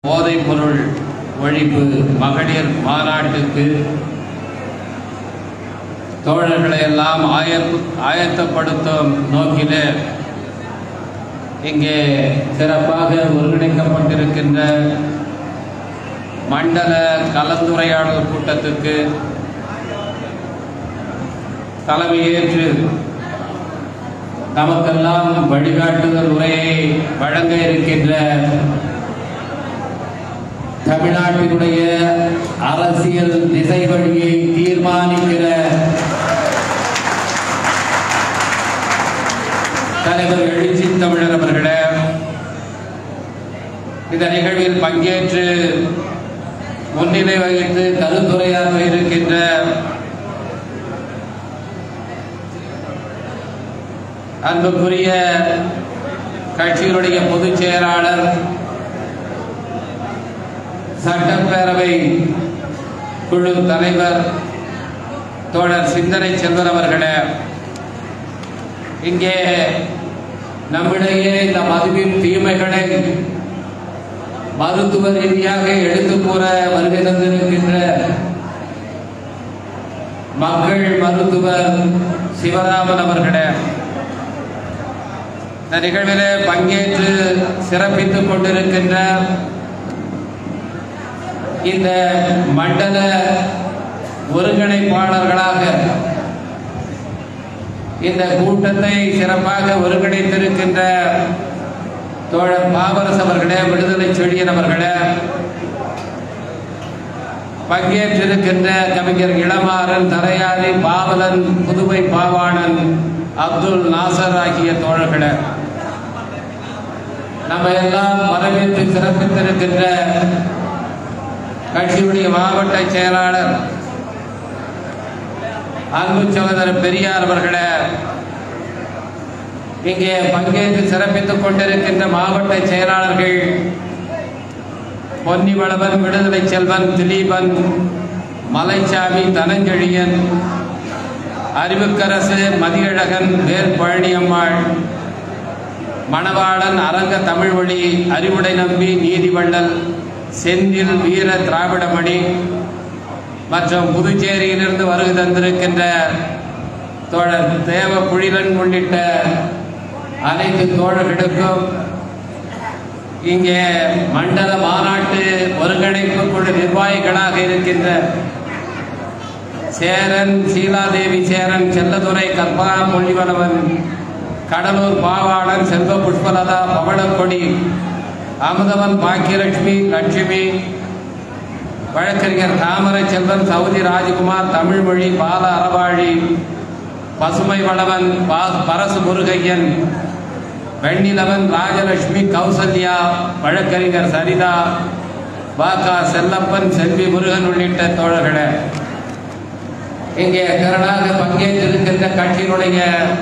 போதைப் பொருள் ஒழிப்பு மகளிர் மாநாட்டுக்கு தோழர்களை எல்லாம் ஆயத்த ஆயத்தப்படுத்தும் நோக்கிலே இங்கே சிறப்பாக ஒருங்கிணைக்கப்பட்டிருக்கின்ற மண்டல கலந்துரையாடல் கூட்டத்துக்கு தலைமையேற்று நமக்கெல்லாம் வழிகாட்டுதல் உரையை வழங்க இருக்கின்ற தமிழ்நாட்டினுடைய அரசியல் திசை வழியை தீர்மானிக்கிற தலைவர் எழுச்சி தமிழர் அவர்களே இந்த நிகழ்வில் பங்கேற்று முன்னிலை வகித்து கருத்துரையாற்ற இருக்கின்ற அன்புக்குரிய கட்சியினுடைய பொதுச் செயலாளர் சட்டப்பேரவை குழு தலைவர் தோழர் சிந்தனை செல்வர் அவர்களே இங்கே நம்மிடையே இந்த மதுவின் தீமைகளை மருத்துவ ரீதியாக எடுத்து கூற வருகை தந்திருக்கின்ற மக்கள் மருத்துவர் சிவராமன் அவர்களே இந்த நிகழ்விலே பங்கேற்று சிறப்பித்துக் கொண்டிருக்கின்ற இந்த மண்டல ஒருங்கிணைப்பாளர்களாக இந்த கூட்டத்தை சிறப்பாக ஒருங்கிணைத்திருக்கின்ற தோழர் பாவரசு அவர்களே விடுதலை செழியன் அவர்களே பங்கேற்றிருக்கின்ற கவிஞர் இளமாறன் தரையாரி பாவலன் புதுவை பாவாணன் அப்துல் நாசர் ஆகிய தோழர்களே நம்ம எல்லாம் வரவேற்று சிறப்பித்திருக்கின்ற கட்சியுடைய மாவட்ட செயலாளர் அன்பு சகோதரர் பெரியார் அவர்களே இங்கே பங்கேற்று சிறப்பித்துக் கொண்டிருக்கின்ற மாவட்ட செயலாளர்கள் பொன்னிவளவன் விடுதலை செல்வன் திலீபன் மலைச்சாமி தனஞ்செழியன் அறிவுக்கரசு மதியழகன் வேர் பழனியம்மாள் மணவாளன் அரங்க தமிழ்மொழி அறிவுடை நம்பி நீதிவள்ளல் செந்தில் வீர திராவிடமணி மற்றும் புதுச்சேரியிலிருந்து வருகை தந்திருக்கின்ற தோழர் தேவ புழிலன் உள்ளிட்ட அனைத்து தோழர்களுக்கும் இங்கே மண்டல மாநாட்டு ஒருங்கிணைப்பு குழு நிர்வாகிகளாக இருக்கின்ற சேரன் சீலாதேவி சேரன் செல்லதுரை கற்பனா மொழிவளவன் கடலூர் பாவாளன் செல்வ புஷ்பலதா பவளக்கொடி அமுதவன் பாக்கியலட்சுமி லட்சுமி வழக்கறிஞர் தாமரை செல்வன் சவுதி ராஜகுமார் தமிழ்மொழி பால அறவாழி பசுமை வளவன் பா- பரசு முருகையன் வெண்ணிலவன் ராஜலட்சுமி கௌசல்யா வழக்கறிஞர் சரிதா பாக்கா செல்லப்பன் செல்வி முருகன் உள்ளிட்ட தோழர்களே இங்கே திரளாக பங்கேற்றிருக்கின்ற கட்சியினுடைய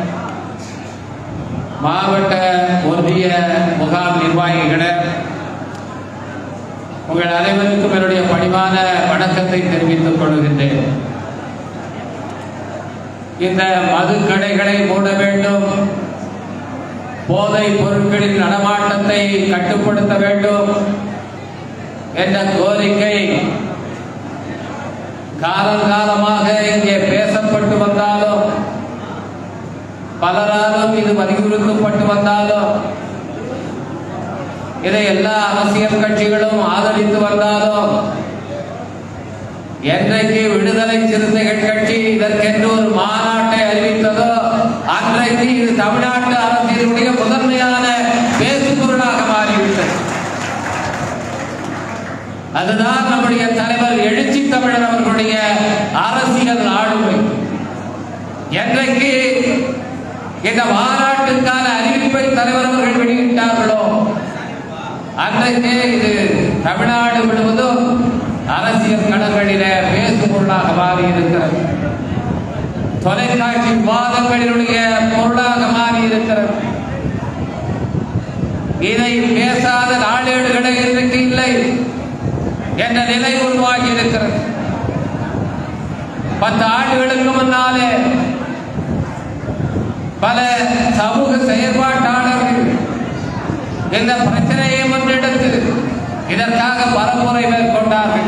மாவட்ட ஒன்றிய முகாம் நிர்வாகிகளே உங்கள் அனைவருக்கும் என்னுடைய பணிவான வணக்கத்தை தெரிவித்துக் கொள்கின்றேன் இந்த மது கடைகளை மூட வேண்டும் போதை பொருட்களின் நடமாட்டத்தை கட்டுப்படுத்த வேண்டும் என்ற கோரிக்கை காலங்காலமாக இங்கே பேசப்பட்டு வந்தாலும் பலராலும் இது வலியுறுத்தப்பட்டு வந்தாலும் இதை எல்லா அரசியல் கட்சிகளும் ஆதரித்து வந்தாலும் என்றைக்கு விடுதலை சிறுத்தைகள் கட்சி இதற்கென்று ஒரு மாநாட்டை அறிவித்ததோ அன்றைக்கு இது தமிழ்நாட்டு அரசியலுடைய முதன்மையான பேசுபொருளாக மாறிவிட்டது அதுதான் நம்முடைய தலைவர் எழுச்சி தமிழர் அவர்களுடைய அரசியல் ஆளுமை என்றைக்கு இந்த மாநாட்டுக்கான அறிவிப்பை தலைவர் அவர்கள் வெளியிட்டார்களோ அன்றைக்கே இது தமிழ்நாடு முழுவதும் அரசியல் களங்களிலே பேசும் பொருளாக மாறி இருக்கிறது தொலைக்காட்சி விவாதங்களினுடைய பொருளாக மாறி இருக்கிறது இதை பேசாத நாளேடுகளே இன்றைக்கு இல்லை என்ற நிலை உருவாகி இருக்கிறது பத்து ஆண்டுகளுக்கு முன்னாலே பல சமூக செயற்பாட்டாளர்கள் இந்த பிரச்சனையை முன்னெடுத்து இதற்காக பரப்புரை மேற்கொண்டார்கள்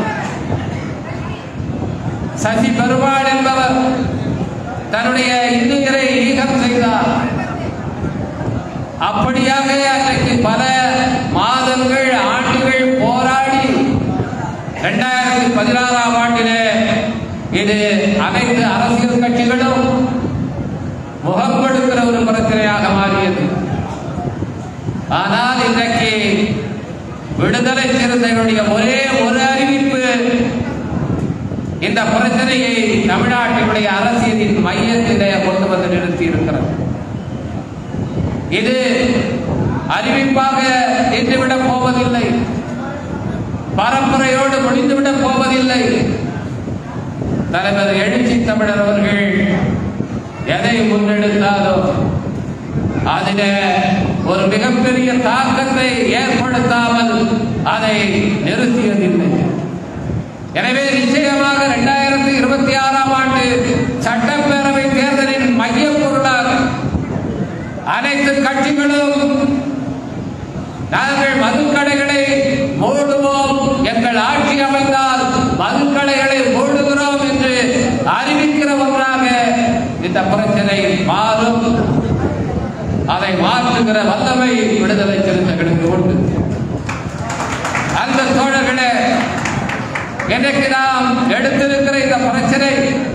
சசி பெருமாள் என்பவர் தன்னுடைய இன்னுயிரை ஈகம் செய்தார் அப்படியாக அன்றைக்கு பல மாதங்கள் ஆண்டுகள் போராடி இரண்டாயிரத்தி பதினாறாம் ஆண்டிலே இது அனைத்து அரசியல் கட்சிகளும் முகம் கொடுக்கிற ஒரு பிரச்சனையாக மாறியது ஆனால் இன்றைக்கு விடுதலை சிறுத்தைகளுடைய ஒரே ஒரு அறிவிப்பு இந்த பிரச்சனையை தமிழ்நாட்டினுடைய அரசியலின் மையத்திலே கொண்டு வந்து நிறுத்தி இருக்கிறது இது அறிவிப்பாக நின்றுவிடப் போவதில்லை பரம்பரையோடு முடிந்துவிடப் போவதில்லை தலைவர் எழுச்சி தமிழர் அவர்கள் எதை முன்னெடுத்தாலும் அதில ஒரு மிகப்பெரிய தாக்கத்தை ஏற்படுத்தாமல் அதை நிறுத்தியதில்லை எனவே நிச்சயமாக இரண்டாயிரத்தி இருபத்தி ஆறாம் ஆண்டு சட்டப்பேரவை தேர்தலின் மையப் பொருளாக அனைத்து கட்சிகளும் நாங்கள் மதுக்கடைகளை மூடுவோம் எங்கள் ஆட்சி அமைந்தால் மதுக்கடைகளை மூடுகிறோம் என்று அறிவிக்கிற ஒன்றாக இந்த பிரச்சனை மாறும் அதை மாற்றுகிற வல்லமை விடுதலை சிறுத்தைகளுக்கு உண்டு அந்த தோழர்களே இன்றைக்கு நாம் எடுத்திருக்கிற இந்த பிரச்சனை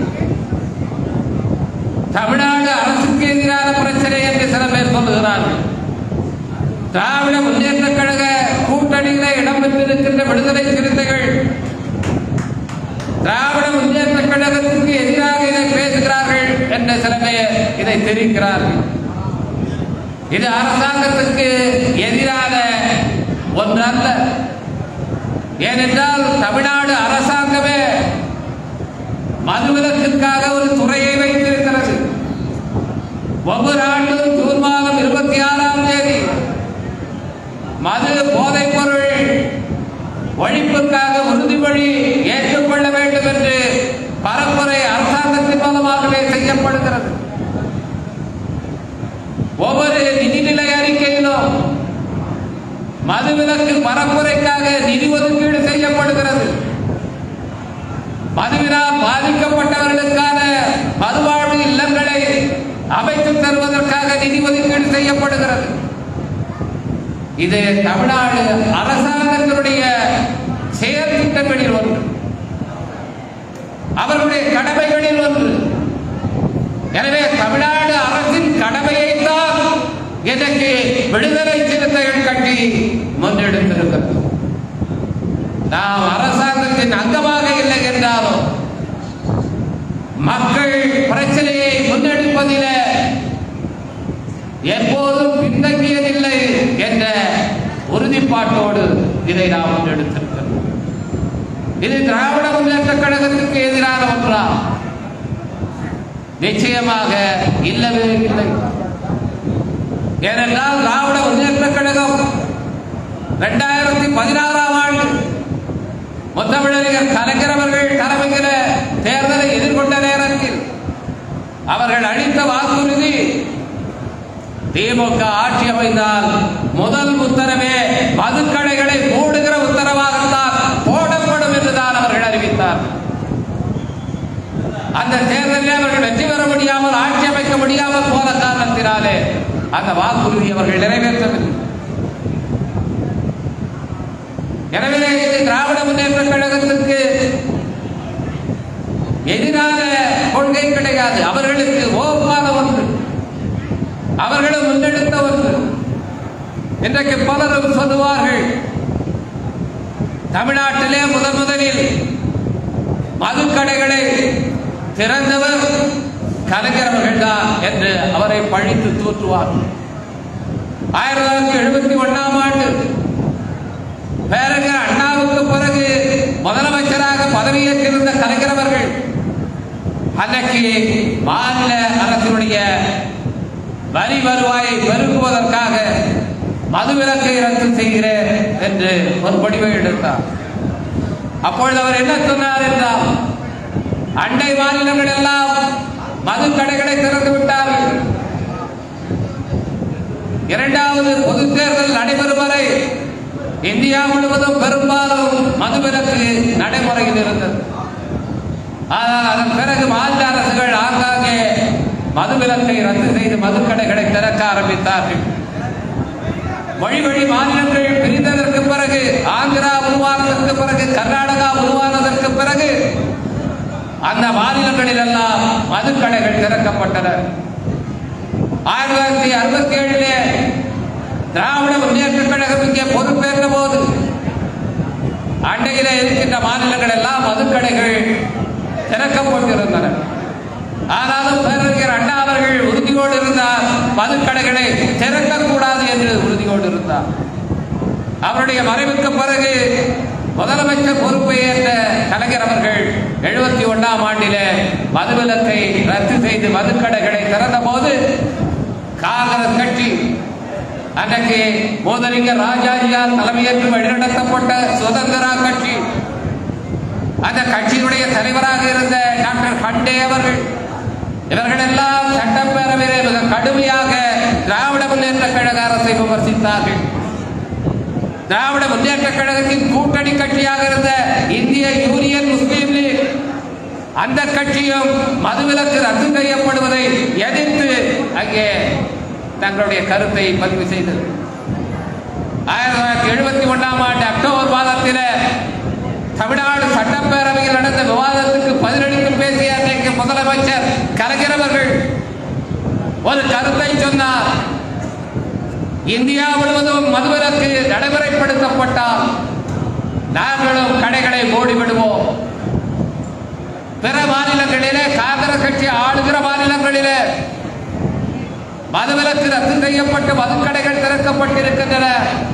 தமிழ்நாடு அரசுக்கு எதிரான பிரச்சனை என்று சில பேர் சொல்லுகிறார்கள் திராவிட முன்னேற்ற கழக கூட்டணியில இடம்பெற்றிருக்கின்ற விடுதலை சிறுத்தைகள் திராவிட முன்னேற்ற கழகத்திற்கு எதிராக இதை பேசுகிறார்கள் என்ற சில பேர் இதை தெரிவிக்கிறார்கள் இது அரசாங்கத்துக்கு எதிரான ஒன்று அல்ல ஏனென்றால் தமிழ்நாடு அரசாங்கமே மதுவிலக்கிற்காக ஒரு துறையை வைத்திருக்கிறது ஒவ்வொரு ஆண்டும் ஜூன் மாதம் இருபத்தி ஆறாம் தேதி மது போதைப் பொருள் ஒழிப்புக்காக உறுதிமொழி ஏற்றுக்கொள்ள வேண்டும் என்று பரப்புரை அரசாங்கத்தின் மூலமாகவே செய்யப்படுகிறது ஒவ்வொரு நிதிநிலை அறிக்கையிலும் மதுவிலக்கு பரப்புரைக்காக நிதி ஒதுக்கீடு செய்யப்படுகிறது மதுவினால் பாதிக்கப்பட்டவர்களுக்கான மதுவாழ்வு இல்லங்களை அமைத்து தருவதற்காக நிதி ஒதுக்கீடு செய்யப்படுகிறது இது தமிழ்நாடு அரசாங்கத்தினுடைய செயல் திட்டங்களில் ஒன்று அவர்களுடைய கடமைகளில் ஒன்று எனவே தமிழ்நாடு அரசின் கடமையைத்தான் இன்றைக்கு விடுதலை சிறுத்தைகள் கட்சி முன்னெடுத்திருக்கிறது நாம் அரசாங்கத்தின் அங்கமாக இல்லை என்றாலும் மக்கள் பிரச்சனையை முன்னெடுப்பதில் எப்போதும் பின்தங்கியதில்லை என்ற உறுதிப்பாட்டோடு இதை நாம் முன்னெடுத்திருக்கிறோம் இது திராவிட முன்னேற்ற கழகத்துக்கு எதிரான ஒன்றா நிச்சயமாக இல்லவே இல்லை ஏனென்றால் திராவிட முன்னேற்ற கழகம் இரண்டாயிரத்தி பதினாறாம் ஆண்டு முத்தமிழறிஞர் கலைஞர் அவர்கள் தலைமையில தேர்தலை எதிர்கொண்ட நேரத்தில் அவர்கள் அளித்த வாக்குறுதி திமுக ஆட்சி அமைந்தால் முதல் உத்தரவே மதுக்கடைகளை மூடுகிற உத்தரவாகத்தான் போடப்படும் என்றுதான் அவர்கள் அறிவித்தார் அந்த தேர்தலில் அவர்கள் வெற்றி பெற முடியாமல் ஆட்சி அமைக்க முடியாமல் போன காரணத்தினாலே அந்த வாக்குறுதி அவர்கள் நிறைவேற்றவில்லை எனவே இது திராவிட முன்னேற்ற கழகத்திற்கு எதிரான கொள்கை கிடையாது அவர்களுக்கு ஓப்பான ஒன்று அவர்களும் முன்னெடுத்த ஒன்று இன்றைக்கு பலரும் சொல்லுவார்கள் தமிழ்நாட்டிலே முதன் முதலில் மதுக்கடைகளை திறந்தவர் கலைஞர் அவர்கள்தான் என்று அவரை பழித்து தூற்றுவார் ஆயிரத்தி தொள்ளாயிரத்தி எழுபத்தி ஒன்னாம் ஆண்டு பேரறிஞர் அண்ணாவுக்கு பிறகு முதலமைச்சராக பதவியேற்றிருந்த கலைஞர் அவர்கள் அன்னைக்கு மாநில அரசினுடைய வரி வருவாயை பெருக்குவதற்காக மதுவிலக்கை ரத்து செய்கிறேன் என்று ஒரு முடிவை எடுத்தார் அப்பொழுது அவர் என்ன சொன்னார் என்றால் அண்டை மாநிலங்கள் எல்லாம் மது கடைகளை திறந்து விட்டார்கள் இரண்டாவது பொது தேர்தல் நடைபெறும் வரை இந்தியா முழுவதும் பெரும்பாலும் மதுவிலக்கு நடைமுறையில் இருந்தது ஆனால் அதன் பிறகு மாநில அரசுகள் ஆங்காங்கே மதுவிலக்கை ரத்து செய்து மதுக்கடைகளை திறக்க ஆரம்பித்தார்கள் மொழி வழி மாநிலங்கள் பிரிந்ததற்கு பிறகு ஆந்திரா உருவானதற்கு பிறகு கர்நாடகா உருவானதற்கு பிறகு அந்த மாநிலங்களில் எல்லாம் மதுக்கடைகள் திறக்கப்பட்டன ஆயிரத்தி தொள்ளாயிரத்தி அறுபத்தி ஏழிலே திராவிட முன்னேற்ற கழகம் இங்கே பொறுப்பேற்ற போது அண்டையிலே இருக்கின்ற மாநிலங்கள் எல்லாம் மதுக்கடைகள் திறக்கப்பட்டிருந்தன ஆனாலும் பேரறிஞர் அண்ணா அவர்கள் உறுதியோடு இருந்தார் மதுக்கடைகளை திறக்கக்கூடாது என்று உறுதியோடு இருந்தார் அவருடைய மறைவுக்கு பிறகு முதலமைச்சர் பொறுப்பை ஏற்ற கலைஞர் அவர்கள் எழுபத்தி ஒன்றாம் ஆண்டிலே மதுவிலக்கை ரத்து செய்து மதுக்கடைகளை திறந்த போது காங்கிரஸ் கட்சி அன்றைக்கு மோதலிங்க ராஜாஜியால் தலைமையேற்று வழிநடத்தப்பட்ட சுதந்திரா கட்சி அந்த கட்சியினுடைய தலைவராக இருந்த டாக்டர் கண்டே அவர்கள் இவர்கள் எல்லாம் சட்டப்பேரவையிலே மிக கடுமையாக திராவிட முன்னேற்ற கழக அரசை விமர்சித்தார்கள் திராவிட முன்னேற்ற கழகத்தின் கூட்டணி கட்சியாக இருந்த இந்திய யூனியன் முஸ்லீம் லீக் அந்த கட்சியும் மதுவிலக்கு ரத்து செய்யப்படுவதை எதிர்த்து அங்கே தங்களுடைய கருத்தை பதிவு செய்தது ஆயிரத்தி தொள்ளாயிரத்தி எழுபத்தி ஒன்றாம் ஆண்டு அக்டோபர் மாதத்தில் தமிழ்நாடு சட்டப்பேரவையில் நடந்த விவாதத்துக்கு பதிலளித்து பேசிய அன்றைக்கு முதலமைச்சர் கலைஞர் அவர்கள் ஒரு கருத்தை சொன்னார் இந்தியா முழுவதும் மதுவிலக்கு நடைமுறைப்படுத்தப்பட்டால் நாங்களும் கடைகளை மூடிவிடுவோம் பிற மாநிலங்களிலே காங்கிரஸ் கட்சி ஆளுகிற மாநிலங்களிலே மதுவிலக்கு ரத்து செய்யப்பட்டு மதுக்கடைகள் திறக்கப்பட்டிருக்கின்றன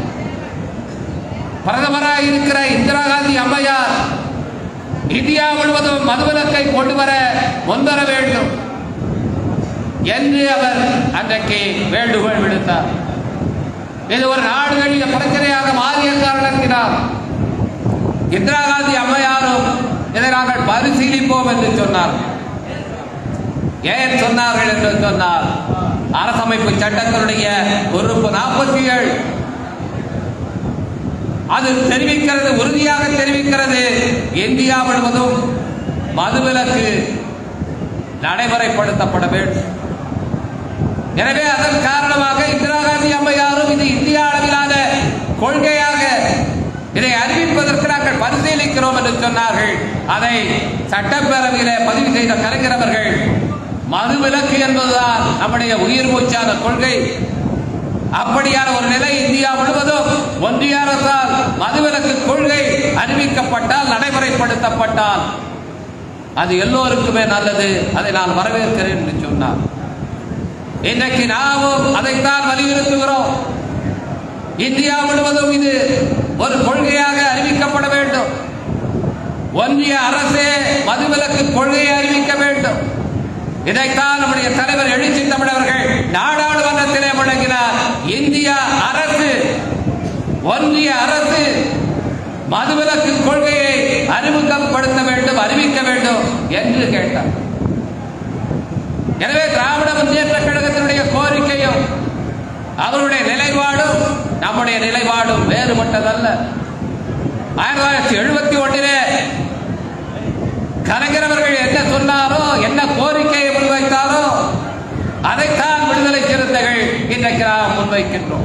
பிரதமராக இருக்கிற இந்திரா காந்தி அம்மையார் இந்தியா முழுவதும் மதுவிலக்கை கொண்டு வர முன்வர வேண்டும் என்று அவர் அன்றைக்கு வேண்டுகோள் விடுத்தார் இது ஒரு நாடுகளில் பிரச்சனையாக மாறிய காரணத்தினால் இந்திரா காந்தி அம்மையாரும் இதை நாங்கள் பரிசீலிப்போம் என்று சொன்னார் ஏன் சொன்னார்கள் என்று சொன்னார் அரசமைப்பு சட்டத்தினுடைய உறுப்பு நாற்பத்தி ஏழு அது தெரிவிக்கிறது உறுதியாக தெரிவிக்கிறது இந்தியா முழுவதும் மதுவிலக்கு நடைமுறைப்படுத்தப்பட வேண்டும் எனவே அதன் காரணமாக இந்திரா காந்தி அம்மையாரும் இது இந்தியா அளவிலான கொள்கையாக இதை அறிவிப்பதற்கு நாங்கள் பரிசீலிக்கிறோம் என்று சொன்னார்கள் அதை சட்டப்பேரவையிலே பதிவு செய்த கலைஞர் அவர்கள் மதுவிலக்கு என்பதுதான் நம்முடைய உயிர் மூச்சான கொள்கை அப்படியான ஒரு நிலை இந்தியா முழுவதும் ஒன்றிய அரசால் மதுவிலக்கு கொள்கை அறிவிக்கப்பட்டால் நடைமுறைப்படுத்தப்பட்டால் அது எல்லோருக்குமே நல்லது அதை நான் வரவேற்கிறேன் என்று சொன்னார் இன்றைக்கு நாமும் அதைத்தான் வலியுறுத்துகிறோம் இந்தியா முழுவதும் இது ஒரு கொள்கையாக அறிவிக்கப்பட வேண்டும் ஒன்றிய அரசே மதுவிலக்கு கொள்கையை அறிவிக்க வேண்டும் இதைத்தான் நம்முடைய தலைவர் எழுச்சி தமிழர்கள் நாடாளுமன்றத்திலே முழங்கினார் இந்திய அரசு ஒன்றிய அரசு மதுவிலக்கு கொள்கையை அறிமுகப்படுத்த வேண்டும் அறிவிக்க வேண்டும் என்று கேட்டார் எனவே திராவிட முன்னேற்ற கழகத்தினுடைய கோரிக்கையும் அவருடைய நிலைப்பாடும் நம்முடைய நிலைப்பாடும் வேறுபட்டதல்ல ஆயிரத்தி தொள்ளாயிரத்தி எழுபத்தி ஒன்றிலே கலைஞர் அவர்கள் என்ன சொன்னாரோ என்ன கோரிக்கையை முன்வைத்தாரோ அதைத்தான் விடுதலை சிறுத்தைகள் இன்றைக்கு நாம் முன்வைக்கின்றோம்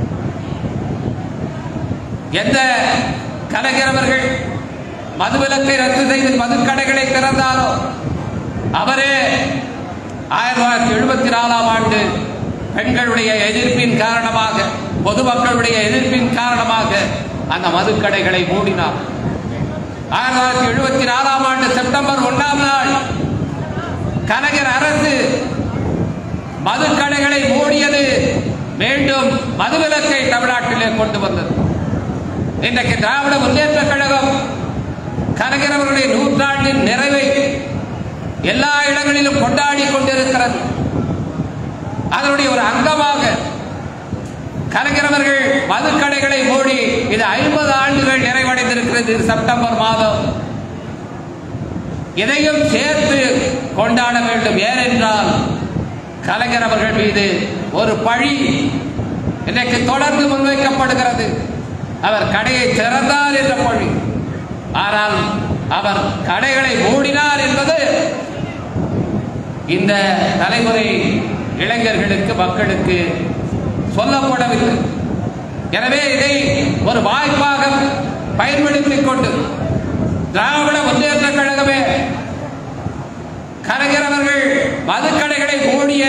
எந்த கலைஞர் அவர்கள் மதுவிலக்கை ரத்து செய்து மதுக்கடைகளை திறந்தாரோ அவரே ஆயிரத்தி தொள்ளாயிரத்தி எழுபத்தி நாலாம் ஆண்டு பெண்களுடைய எதிர்ப்பின் காரணமாக பொதுமக்களுடைய எதிர்ப்பின் காரணமாக அந்த மதுக்கடைகளை மூடினார் ஆயிரத்தி தொள்ளாயிரத்தி எழுபத்தி நாலாம் ஆண்டு செப்டம்பர் ஒன்றாம் நாள் கலைஞர் அரசு மதுக்கடைகளை மூடியது மீண்டும் மதுவிலக்கை தமிழ்நாட்டிலே கொண்டு வந்தது இன்றைக்கு திராவிட முன்னேற்ற கழகம் கலைஞர் அவர்களுடைய நூற்றாண்டின் நிறைவை எல்லா இடங்களிலும் கொண்டாடி கொண்டிருக்கிறது அதனுடைய ஒரு அங்கமாக கலைஞர் அவர்கள் மதுக்கடைகளை மூடி இது ஐம்பது ஆண்டுகள் நிறைவடைந்திருக்கிறது செப்டம்பர் மாதம் இதையும் சேர்த்து கொண்டாட வேண்டும் ஏனென்றால் கலைஞர் அவர்கள் மீது ஒரு பழி இன்றைக்கு தொடர்ந்து முன்வைக்கப்படுகிறது அவர் கடையை திறந்தார் என்ற மொழி ஆனால் அவர் கடைகளை மூடினார் என்பது இந்த தலைமுறை இளைஞர்களுக்கு மக்களுக்கு சொல்லப்படவில்லை எனவே இதை ஒரு வாய்ப்பாக பயன்படுத்திக் கொண்டு திராவிட முன்னேற்ற கழகமே கலைஞர் அவர்கள் மதுக்கடைகளை மூடிய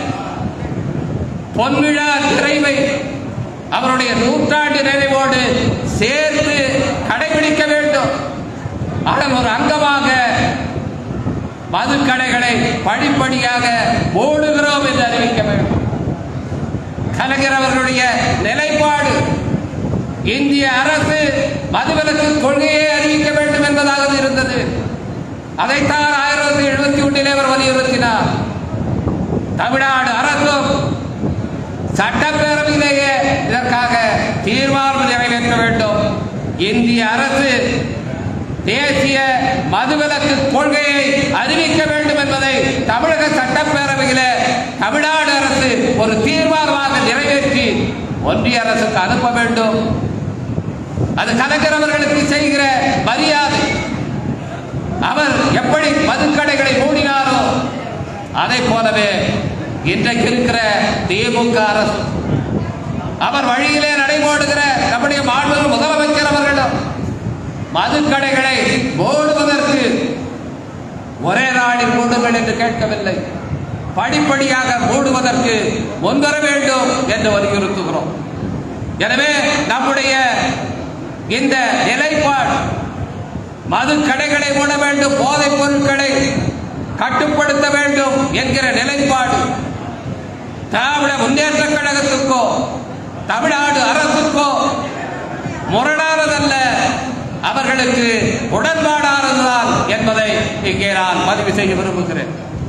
பொன்விழா நிறைவை அவருடைய நூற்றாண்டு நிறைவோடு சேர்த்து கடைபிடிக்க வேண்டும் அதன் ஒரு அங்கமாக மதுக்கடைகளை படிப்படியாக மூடுகிறோம் என்று அறிவிக்க வேண்டும் கலைஞர் அவர்களுடைய நிலைப்பாடு இந்திய அரசு மதுவிலக்கு கொள்கையை அறிவிக்க வேண்டும் என்பதாக இருந்தது அதைத்தான் ஆயிரத்தி எழுபத்தி ஒன்றிலே அவர் வலியுறுத்தினார் தமிழ்நாடு அரசும் சட்டப்பேரவையிலேயே இதற்காக தீர்மானம் நிறைவேற்ற வேண்டும் இந்திய அரசு தேசிய மதுவிலக்கு கொள்கையை அறிவிக்க வேண்டும் என்பதை தமிழக சட்டப்பேரவையில தமிழ்நாடு அரசு ஒரு தீர்மானமாக நிறைவேற்றி ஒன்றிய அரசுக்கு அனுப்ப வேண்டும் அது கலைஞர் அவர்களுக்கு செய்கிற மரியாதை அவர் எப்படி மதுக்கடைகளை மூடினாரோ அதை போலவே இன்றைக்கு இருக்கிற திமுக அரசு அவர் வழியிலே நடைபோடுகிற நம்முடைய மாண்பு முதலமைச்சர் அவர்களும் மதுக்கடைகளை மூடுவதற்கு ஒரே நாளில் மூடுங்கள் என்று கேட்கவில்லை படிப்படியாக மூடுவதற்கு முன்வர வேண்டும் என்று வலியுறுத்துகிறோம் எனவே நம்முடைய இந்த நிலைப்பாடு மது கடைகளை மூட வேண்டும் போதைப் பொருட்களை கட்டுப்படுத்த வேண்டும் என்கிற நிலைப்பாடு திராவிட முன்னேற்ற கழகத்துக்கோ தமிழ்நாடு அரசுக்கோ முரணானதல்ல அவர்களுக்கு உடன்பாடானதுதான் என்பதை இங்கே நான் பதிவு செய்ய விரும்புகிறேன்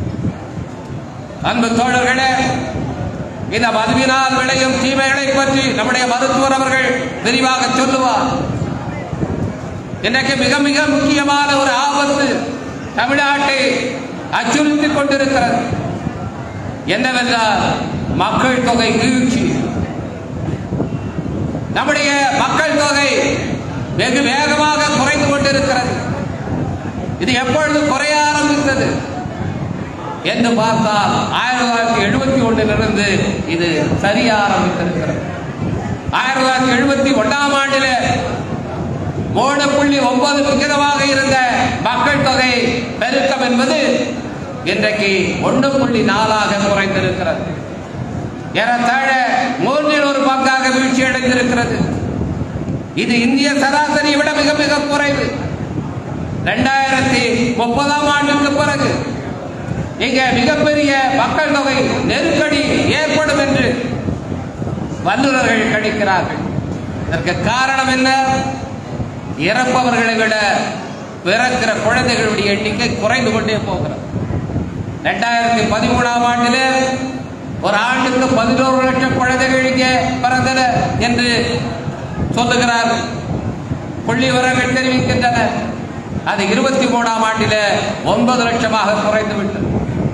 அன்பு தோழர்களே இந்த மதுவினால் விளையும் தீமைகளை பற்றி நம்முடைய மருத்துவர் அவர்கள் விரிவாக சொல்லுவார் இன்றைக்கு மிக மிக முக்கியமான ஒரு ஆபத்து தமிழ்நாட்டை அச்சுறுத்திக் கொண்டிருக்கிறது என்னவென்றால் மக்கள் தொகை வீழ்ச்சி நம்முடைய மக்கள் தொகை வெகு வேகமாக குறைந்து கொண்டிருக்கிறது இது எப்பொழுது குறைய ஆரம்பித்தது என்று பார்த்தால் ஆயிரத்தி தொள்ளாயிரத்தி எழுபத்தி ஒன்றிலிருந்து இது சரிய ஆரம்பித்திருக்கிறது ஆயிரத்தி தொள்ளாயிரத்தி எழுபத்தி ஒன்றாம் ஆண்டில் மூணு புள்ளி ஒன்பது விகிதமாக இருந்த மக்கள் தொகை பெருக்கம் என்பது இன்றைக்கு ஒன்று புள்ளி நாலாக குறைந்திருக்கிறது ஏறத்தாழ மூன்றில் ஒரு பங்காக வீழ்ச்சி அடைந்திருக்கிறது இது இந்திய சராசரியை விட மிக மிக குறைவு இரண்டாயிரத்தி முப்பதாம் ஆண்டுக்கு பிறகு இங்க மிகப்பெரிய மக்கள் தொகை நெருக்கடி ஏற்படும் என்று வல்லுநர்கள் கணிக்கிறார்கள் இதற்கு காரணம் என்ன இறப்பவர்களை விட பிறக்கிற குழந்தைகளுடைய எண்ணிக்கை குறைந்து கொண்டே போகிறது ரெண்டாயிரத்தி பதிமூணாம் ஆண்டில் ஒரு ஆண்டுக்கு பதினோரு லட்சம் குழந்தைகள் இங்கே பிறந்தன என்று சொல்லுகிறார்கள் புள்ளி விவரங்கள் தெரிவிக்கின்றன அது இருபத்தி மூணாம் ஆண்டில் ஒன்பது லட்சமாக குறைந்து விட்டது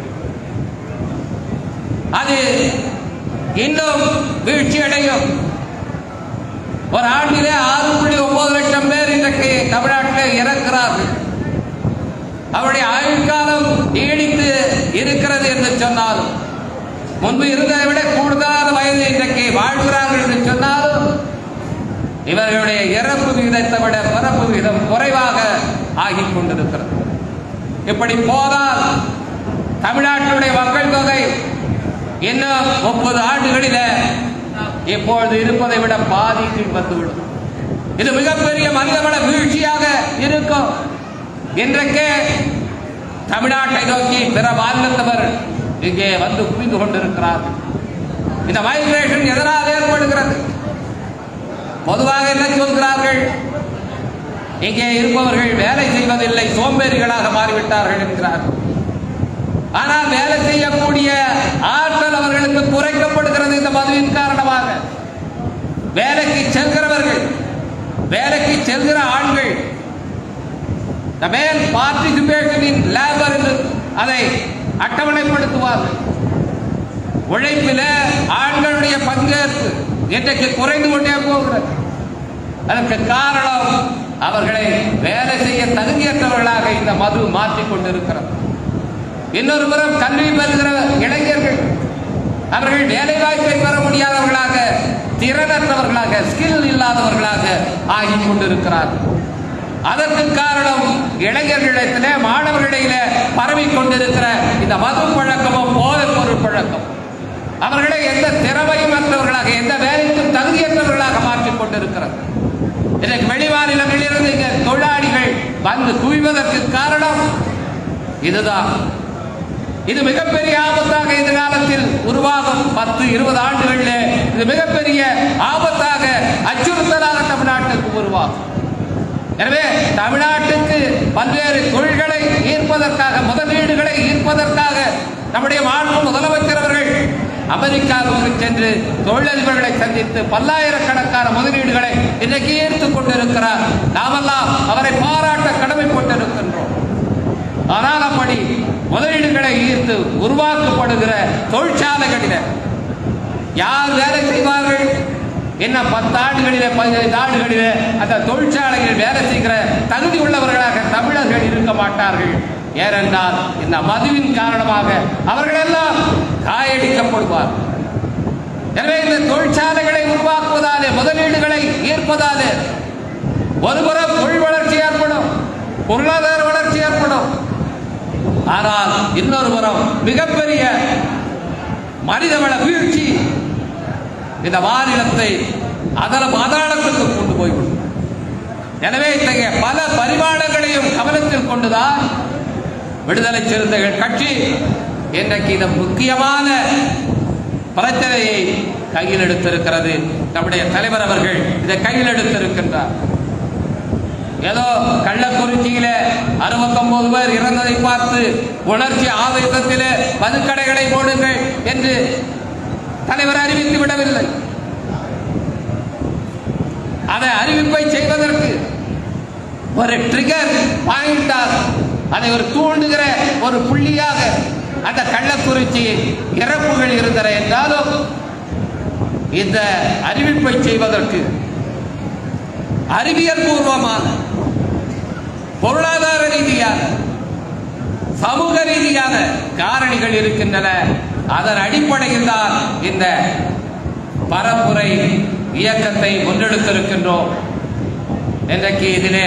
அது இன்னும் வீழ்ச்சி அடையும் ஒரு ஆண்டிலே ஆறு புள்ளி ஒன்பது லட்சம் பேர் இன்றைக்கு தமிழ்நாட்டில் இறக்கிறார்கள் அவருடைய ஆயுட்காலம் நீடித்து இருக்கிறது என்று சொன்னாலும் முன்பு இருந்ததை விட கூடுதலான வயது இன்றைக்கு வாழ்கிறார்கள் என்று சொன்னாலும் இவர்களுடைய இறப்பு விகிதத்தை விட பிறப்பு விகிதம் குறைவாக ஆகிக் கொண்டிருக்கிறது இப்படி போதால் தமிழ்நாட்டினுடைய மக்கள் தொகை இன்னும் முப்பது ஆண்டுகளில் இப்பொழுது இருப்பதை விட பாதிக்கு வந்துவிடும் இது மிகப்பெரிய மனிதவள வீழ்ச்சியாக இருக்கும் இன்றைக்கே தமிழ்நாட்டை நோக்கி பிற மாநிலத்தவர் இங்கே வந்து குவிந்து கொண்டிருக்கிறார்கள் இந்த மைக்ரேஷன் எதனால் ஏற்படுகிறது பொதுவாக என்ன சொல்கிறார்கள் இங்கே இருப்பவர்கள் வேலை செய்வதில்லை சோம்பேறிகளாக மாறிவிட்டார்கள் என்கிறார்கள் ஆனால் வேலை செய்யக்கூடிய ஆற்றல் அவர்களுக்கு குறைக்கப்படுகிறது இந்த மதுவின் காரணமாக வேலைக்கு செல்கிறவர்கள் வேலைக்கு செல்கிற ஆண்கள் the male participation in labor என்று அதை அட்டவணைப்படுத்துவார்கள் உழைப்பில் ஆண்களுடைய பங்கேற்பு இன்றைக்கு குறைந்து கொண்டே போகிறது அதற்கு காரணம் அவர்களை வேலை செய்ய தகுதியற்றவர்களாக இந்த மது மாற்றிக் கொண்டிருக்கிறது இன்னொரு புறம் கல்வி பெறுகிற இளைஞர்கள் அவர்கள் வேலை வாய்ப்பை பெற முடியாதவர்களாக திறனற்றவர்களாக ஸ்கில் இல்லாதவர்களாக ஆகிக் கொண்டிருக்கிறார்கள் அதற்கு காரணம் இளைஞர்களிடத்திலே மாணவர்களிடையிலே பரவி கொண்டிருக்கிற இந்த மது பழக்கமும் போதைப் பொருள் பழக்கம் அவர்களை எந்த திறமையும் அற்றவர்களாக எந்த வேலைக்கும் தகுதியற்றவர்களாக மாற்றிக் கொண்டிருக்கிறது இதற்கு வெளிமாநிலங்களிலிருந்து இங்க தொழிலாளிகள் வந்து குவிவதற்கு காரணம் இதுதான் இது மிகப்பெரிய ஆபத்தாக எதிர்காலத்தில் உருவாகும் பத்து இருபது ஆண்டுகளிலே இது மிகப்பெரிய ஆபத்தாக அச்சுறுத்தலாக தமிழ்நாட்டுக்கு உருவாகும் எனவே தமிழ்நாட்டுக்கு பல்வேறு தொழில்களை ஈர்ப்பதற்காக முதலீடுகளை ஈர்ப்பதற்காக நம்முடைய மாண்பு முதலமைச்சர் அவர்கள் அமெரிக்காவுக்கு சென்று தொழிலதிபர்களை சந்தித்து பல்லாயிரக்கணக்கான முதலீடுகளை இன்றைக்கு ஈர்த்துக் கொண்டிருக்கிறார் நாமெல்லாம் அவரை பாராட்ட கடமைப்பட்டிருக்கின்றோம் ஆனால் அப்படி முதலீடுகளை ஈர்த்து உருவாக்கப்படுகிற தொழிற்சாலைகளில யார் வேலை செய்வார்கள் என்ன பத்தாண்டுகளிலே பதினைந்து ஆண்டுகளிலே அந்த தொழிற்சாலைகளில் வேலை செய்கிற தகுதி உள்ளவர்களாக தமிழர்கள் இருக்க மாட்டார்கள் ஏனென்றால் இந்த மதுவின் காரணமாக அவர்கள் எல்லாம் காயடிக்கப்படுவார் எனவே இந்த தொழிற்சாலைகளை உருவாக்குவதாலே முதலீடுகளை ஈர்ப்பதாலே ஒருபுறம் தொழில் வளர்ச்சி ஏற்படும் பொருளாதார வளர்ச்சி ஏற்படும் ஆனால் இன்னொரு புறம் மிகப்பெரிய மனிதவள வீழ்ச்சி இந்த மாநிலத்தை அதல பாதாளத்துக்கு கொண்டு போய்விடும் எனவே இத்தகைய பல பரிமாணங்களையும் கவனத்தில் கொண்டுதான் விடுதலை சிறுத்தைகள் கட்சி இன்றைக்கு இந்த முக்கியமான பிரச்சனையை கையில் எடுத்திருக்கிறது நம்முடைய தலைவர் அவர்கள் இதை கையில் எடுத்திருக்கின்றார் ஏதோ கள்ளக்குறிச்சியில அறுபத்தொன்பது பேர் இறந்ததை பார்த்து உணர்ச்சி ஆவேசத்திலே மதுக்கடைகளை போடுங்கள் என்று தலைவர் அறிவித்து விடவில்லை அதை அறிவிப்பை செய்வதற்கு ஒரு ட்ரிகர் பாயிண்டாக அதை ஒரு தூண்டுகிற ஒரு புள்ளியாக அந்த கள்ளக்குறிச்சி இறப்புகள் இருந்தன என்றாலும் இந்த அறிவிப்பை செய்வதற்கு அறிவியல் பூர்வமாக பொருளாதார ரீதியாக சமூக ரீதியான காரணிகள் இருக்கின்றன அதன் அடிப்படையில் தான் இந்த பரப்புரை இயக்கத்தை முன்னெடுத்திருக்கின்றோம் இன்றைக்கு இதிலே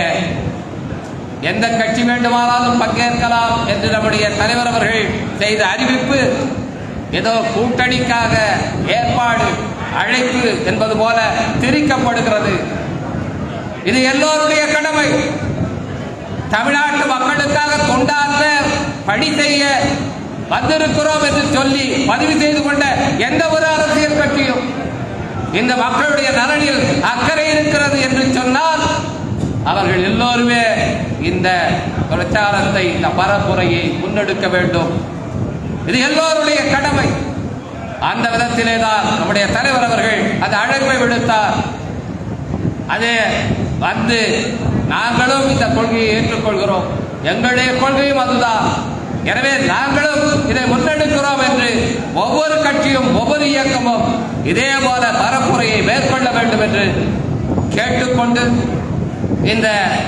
எந்த கட்சி வேண்டுமானாலும் பங்கேற்கலாம் என்று நம்முடைய தலைவர் அவர்கள் செய்த அறிவிப்பு ஏதோ கூட்டணிக்காக ஏற்பாடு அழைப்பு என்பது போல திரிக்கப்படுகிறது இது எல்லோருடைய கடமை தமிழ்நாட்டு மக்களுக்காக கொண்டாற்ற பணி செய்ய வந்திருக்கிறோம் என்று சொல்லி பதிவு செய்து கொண்ட எந்த ஒரு அரசியல் கட்சியும் இந்த மக்களுடைய நலனில் அக்கறை இருக்கிறது என்று சொன்னால் அவர்கள் எல்லோருமே இந்த பிரச்சாரத்தை இந்த பரப்புரையை முன்னெடுக்க வேண்டும் இது எல்லோருடைய கடமை அந்த விதத்திலே தான் நம்முடைய தலைவர் அவர்கள் அந்த அழைப்பை விடுத்தார் அது வந்து நாங்களும் இந்த கொள்கையை ஏற்றுக்கொள்கிறோம் எங்களுடைய கொள்கையும் அதுதான் எனவே நாங்களும் இதை முன்னெடுக்கிறோம் என்று ஒவ்வொரு கட்சியும் ஒவ்வொரு இயக்கமும் இதே போல பரப்புரையை மேற்கொள்ள வேண்டும் என்று கேட்டுக்கொண்டு இந்த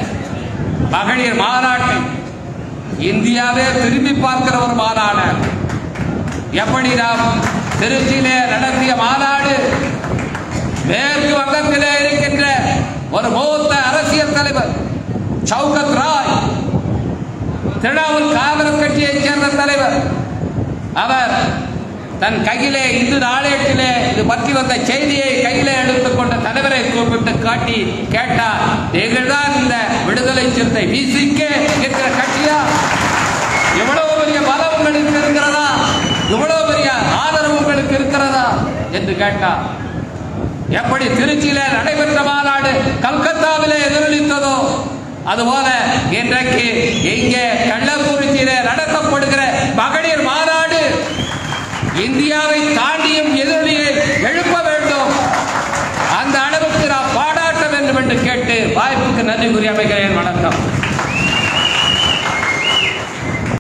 மகளிர் மாநாட்டை இந்தியாவே திரும்பி பார்க்கிற ஒரு மாநாடு எப்படி நாம் திருச்சியிலே நடத்திய மாநாடு மேற்கு வங்கத்திலே இருக்கின்ற ஒரு மூத்த அரசியல் தலைவர் சௌகத் ராய் திரிணாமுல் காங்கிரஸ் கட்சியைச் சேர்ந்த தலைவர் அவர் தன் கையிலே இந்து நாளேட்டிலே இது பற்றி வந்த செய்தியை கையிலே எடுத்துக்கொண்ட தலைவரை கூப்பிட்டு காட்டி கேட்டார் நீங்கள் தான் இந்த விடுதலை சிறுத்தை விசிகே என்கிற கட்சியா எவ்வளவு பெரிய பலம் உங்களுக்கு இருக்கிறதா இவ்வளவு பெரிய ஆதரவு உங்களுக்கு இருக்கிறதா என்று கேட்டார் எப்படி திருச்சியில நடைபெற்ற மாநாடு கல்கத்தாவிலே எதிரொலித்ததோ அதுபோல இன்றைக்கு இங்கே கள்ளக்குறிச்சியில நடத்தப்படுகிற மகளிர் மாநாடு இந்தியாவை தாண்டியும் எதிரொலியை எழுப்ப வேண்டும் அந்த அளவுக்கு நாம் பாடாட்ட வேண்டும் என்று கேட்டு வாய்ப்புக்கு நன்றி கூறி அமைகிறேன் வணக்கம்